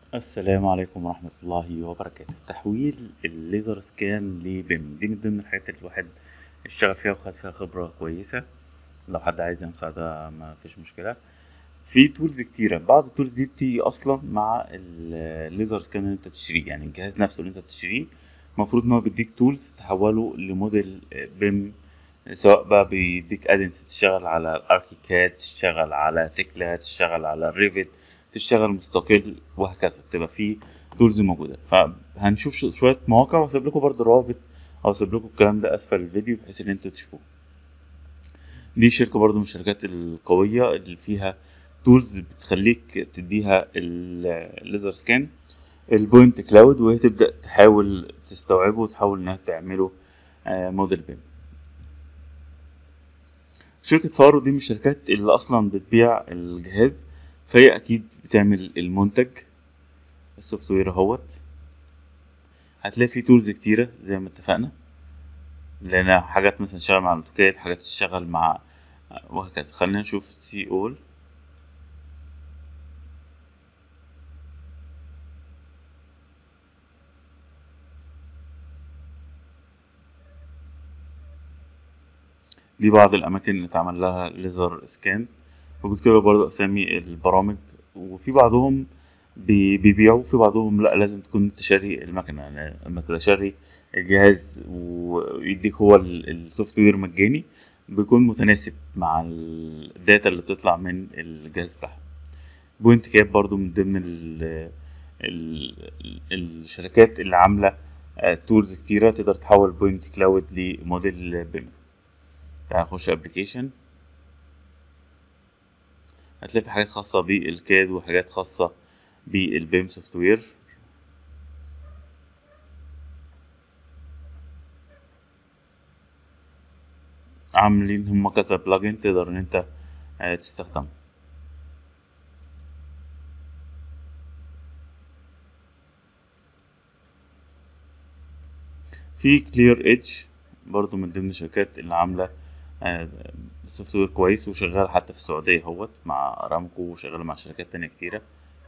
السلام عليكم ورحمة الله وبركاته تحويل الليزر سكان لبيم دي من ضمن الحاجات اللي الواحد اشتغل فيها وخد فيها خبرة كويسة لو حد عايز مساعدة ما فيش مشكلة في تولز كتيرة بعض التولز دي بتيجي أصلا مع الليزر سكان اللي انت بتشتريه يعني الجهاز نفسه اللي انت بتشتريه المفروض ان هو بيديك تولز تحوله لموديل بيم سواء بقى بيديك ادنس تشتغل على الاركيكاد تشتغل على تكلا تشتغل على الريفت تشتغل مستقل وهكذا تبقى في تولز موجوده فهنشوف ش- شويه مواقع وهسيب لكم برضه روابط او هسيب لكم الكلام ده اسفل الفيديو بحيث ان انتوا تشوفوه دي شركه برضه من الشركات القويه اللي فيها تولز بتخليك تديها الليزر سكان البوينت كلاود وهي تبدا تحاول تستوعبه وتحاول انها تعمله آه، موديل بيم شركة فارو دي من الشركات اللي أصلا بتبيع الجهاز فهي أكيد بتعمل المنتج السوفت وير اهوت هتلاقي فيه تولز كتيرة زي ما اتفقنا لأن حاجات مثلا تشتغل مع الأوتوكاد حاجات تشتغل مع وهكذا خلينا نشوف سي اول دي بعض الأماكن اللي اتعمل لها ليزر سكان وبيكتبوا برضه أسامي البرامج وفي بعضهم بي- بيبيعوا في بعضهم لا لازم تكون انت شاري المكنة يعني لما تبقى شاري الجهاز ويديك هو ال- السوفت وير مجاني بيكون متناسب مع ال- الداتا اللي بتطلع من الجهاز بتاعهم بوينت كاب برضو من ضمن ال ال الشركات اللي عاملة تولز كتيرة تقدر تحول بوينت كلاود لموديل بيم تعال نخش ابلكيشن هتلاقي في حاجات خاصة بالكاد وحاجات خاصة بالبيم سوفت وير عاملين هما كذا بلجن تقدر ان انت آه، تستخدمه في كلير ايدج برضو من ضمن الشركات اللي عاملة سوفت وير كويس وشغال حتى في السعودية اهوت مع ارامكو وشغال مع شركات تانية كتيرة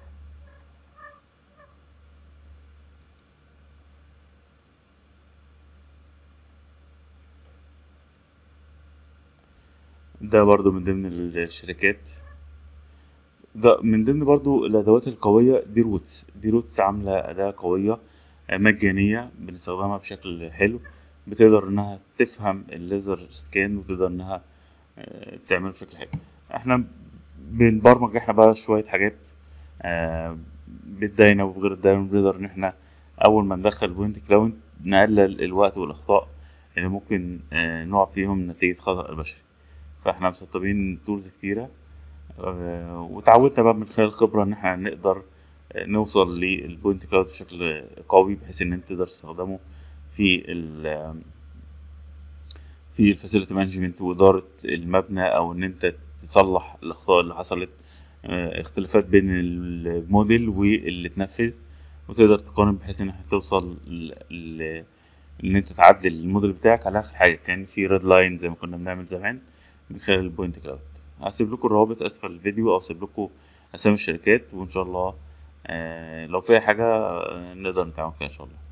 ده برضو من ضمن الشركات ده من ضمن برضو الادوات القوية دي روتس دي روتس عاملة اداة قوية آه، مجانية بنستخدمها بشكل حلو بتقدر انها تفهم الليزر سكان وتقدر انها آه، تعمله بشكل حلو احنا بنبرمج احنا بقى شوية حاجات آه، بالداينا وبغير الداينا بنقدر ان احنا اول ما ندخل بوينت كلاود نقلل الوقت والاخطاء اللي ممكن آه، نقع فيهم نتيجة خطأ البشري فاحنا مسطبين تولز كتيرة آه، وتعودنا بقى من خلال الخبرة ان احنا نقدر آه، نوصل للبوينت كلاود بشكل قوي بحيث ان انت تقدر تستخدمه في ال في الفاسيلتي مانجمنت وإدارة المبنى أو إن أنت تصلح الأخطاء اللي حصلت آه، اختلافات بين الموديل واللي اتنفذ وتقدر تقارن بحيث إن احنا توصل ل... ل... إن أنت تعدل الموديل بتاعك على آخر حاجة كان في ريد لاين زي ما كنا بنعمل زمان من خلال البوينت كلاود هسيب لكم الروابط أسفل الفيديو أو هسيب لكم أسامي الشركات وإن شاء الله آه، لو في أي حاجة آه، نقدر نتعاون فيها إن شاء الله